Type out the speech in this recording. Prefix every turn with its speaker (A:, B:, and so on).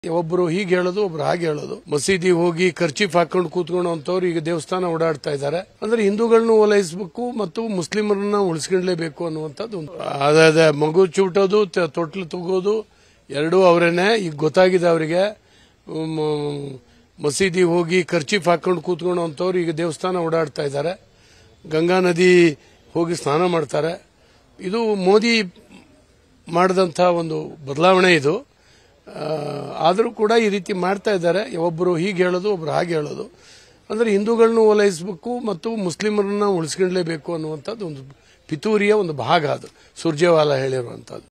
A: ಒಬ್ರು ಹೀಗೆ ಹೇಳೋದು ಒಬ್ರು ಹಾಗೆ ಹೇಳೋದು ಮಸೀದಿ ಹೋಗಿ ಖರ್ಚೀಫ್ ಹಾಕೊಂಡು ಕೂತ್ಕೊಂಡು ಅಂತವ್ರು ಈಗ ದೇವಸ್ಥಾನ ಓಡಾಡ್ತಾ ಇದ್ದಾರೆ ಅಂದ್ರೆ ಹಿಂದೂಗಳನ್ನ ಓಲೈಸಬೇಕು ಮತ್ತು ಮುಸ್ಲಿಮರನ್ನ ಉಳಿಸ್ಕೊಂಡ್ಲೇಬೇಕು ಅನ್ನುವಂಥದ್ದು ಒಂದು ಅದೇ ಅದೇ ಮಗು ಚೂಟೋದು ತ- ತೊಟ್ಲು ತಗೋದು ಎರಡೂ ಅವರೇನೆ ಈಗ ಗೊತ್ತಾಗಿದೆ ಅವರಿಗೆ ಮಸೀದಿ ಹೋಗಿ ಖರ್ಚೀಫ್ ಹಾಕೊಂಡು ಕೂತ್ಕೊಂಡು ಅಂತವ್ರು ಈಗ ದೇವಸ್ಥಾನ ಓಡಾಡ್ತಾ ಇದ್ದಾರೆ ಗಂಗಾ ನದಿ ಹೋಗಿ ಸ್ನಾನ ಮಾಡ್ತಾರೆ ಇದು ಮೋದಿ ಮಾಡಿದಂಥ ಒಂದು ಬದಲಾವಣೆ ಇದು ಆದರೂ ಕೂಡ ಈ ರೀತಿ ಮಾಡ್ತಾ ಇದ್ದಾರೆ ಒಬ್ಬರು ಹೀಗೆ ಹೇಳೋದು ಒಬ್ರು ಹಾಗೆ ಹೇಳೋದು ಅಂದ್ರೆ ಹಿಂದೂಗಳನ್ನ ಓಲೈಸಬೇಕು ಮತ್ತು ಮುಸ್ಲಿಮರನ್ನ ಉಳಿಸ್ಕೊಂಡ್ಲೇಬೇಕು ಅನ್ನುವಂಥದ್ದು ಒಂದು ಪಿತೂರಿಯ ಒಂದು ಭಾಗ ಅದು ಸುರ್ಜೇವಾಲಾ ಹೇಳಿರುವಂಥದ್ದು